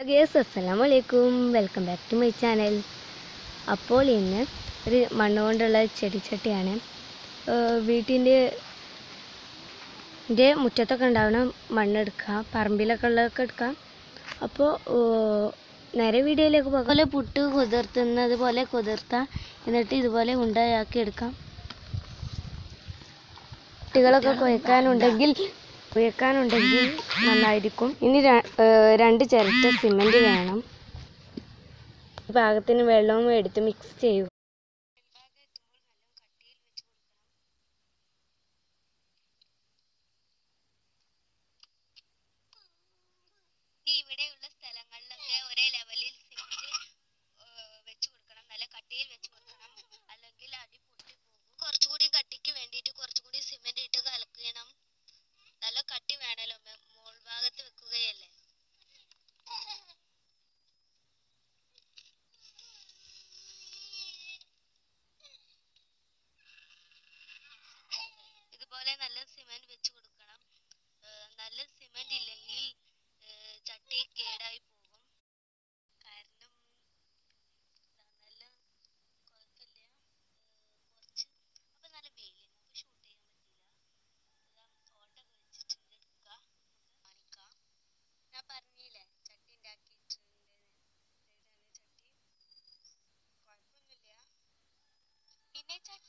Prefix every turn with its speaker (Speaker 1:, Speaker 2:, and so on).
Speaker 1: guys അസ്സലാമു അലൈക്കും welcome back to my channel അപ്പോൾ ഇന്ന് ഒരു മണ്ണ് കൊണ്ടുള്ള ചെടിച്ചട്ടിയാണ് വീട്ടിൻ്റെ എൻ്റെ മുറ്റത്തൊക്കെ ഉണ്ടാവുന്ന മണ്ണെടുക്കുക പറമ്പിലൊക്കെ ഉള്ളതൊക്കെ എടുക്കാം അപ്പോൾ നേരെ വീഡിയോയിലേക്ക് പോകാം അതുപോലെ പുട്ട് കുതിർത്തുന്നത് പോലെ കുതിർത്താം എന്നിട്ട് ഇതുപോലെ ഉണ്ടാക്കി എടുക്കാം കുട്ടികളൊക്കെ കുഴക്കാനുണ്ടെങ്കിൽ കുഴക്കാനുണ്ടെങ്കിൽ നന്നായിരിക്കും ഇനി ര- ഏർ രണ്ട് ചിരട്ട സിമൻറ്റ് വേണം പാകത്തിന് വെള്ളവും എടുത്ത് മിക്സ് ചെയ്യുക
Speaker 2: ഇവിടെയുള്ള സ്ഥലങ്ങളിലൊക്കെ ഒരേ ലെവലിൽ സിമെന്റ് വെച്ച് കൊടുക്കണം നല്ല കട്ടിയിൽ വെച്ച് കൊടുക്കണം അല്ലെങ്കിൽ അടി പൊട്ടി പോകും കുറച്ചുകൂടി കട്ടിക്ക് വേണ്ടിയിട്ട് കുറച്ചുകൂടി സിമെന്റ് ഇട്ട് കലക്കണം നല്ല കട്ടി വേണമല്ലോ മെ- മോൾ ഭാഗത്ത് വെക്കുകയല്ലേ ഇതുപോലെ നല്ല സിമെന്റ് വെച്ച് കൊടുക്കണം ഏഹ് നല്ല സിമെന്റ് ഇല്ലെങ്കിൽ ഏഹ് ചട്ടി കേടായി പോകും കാരണം ഇതാ നല്ല കുഴപ്പമില്ല കുറച്ച് അപ്പൊ നല്ല വെയില് നമുക്ക് ഷൂട്ട് ചെയ്യാൻ പറ്റില്ല ഇതാ ഓട്ടൊക്കെ വെച്ചിട്ടുണ്ട് എടുക്കുക കാണിക്കാം ഞാൻ പറഞ്ഞില്ലേ ചട്ടി ഉണ്ടാക്കിയിട്ടുണ്ട് ഇതാണ് ചട്ടി കുഴപ്പമൊന്നുമില്ല പിന്നെ ചട്ടി